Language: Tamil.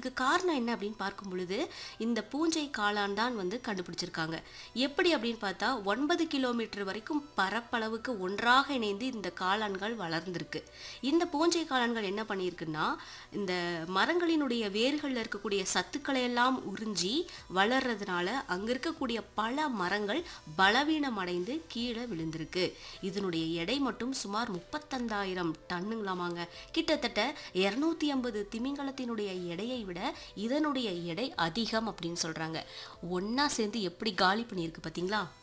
இதுக்கு காரணம் என்ன அப்படின்னு பார்க்கும் பொழுது இந்த பூஞ்சை காளான் தான் வந்து கண்டுபிடிச்சிருக்காங்க எப்படி அப்படின்னு பார்த்தா ஒன்பது கிலோமீட்டர் வரைக்கும் பரப்பளவுக்கு ஒன்றாக இணைந்து இந்த காளான்கள் வளர்ந்திருக்கு இந்த பூஞ்சை காளான்கள் என்ன பண்ணியிருக்குன்னா இந்த மரங்களினுடைய வேர்களில் இருக்கக்கூடிய சத்துக்களை எல்லாம் உறிஞ்சி வளர்றதுனால அங்க இருக்கக்கூடிய பல மரங்கள் பலவீனம் அடைந்து கீழே விழுந்திருக்கு இதனுடைய எடை மட்டும் சுமார் முப்பத்தந்தாயிரம் டன்னுங்களாமாங்க கிட்டத்தட்ட இருநூத்தி ஐம்பது திமிங்கலத்தினுடைய எடையை விட இதனுடைய எடை அதிகம் அப்படின்னு சொல்றாங்க ஒண்ணா சேர்ந்து எப்படி காலி பண்ணியிருக்கு பாத்தீங்களா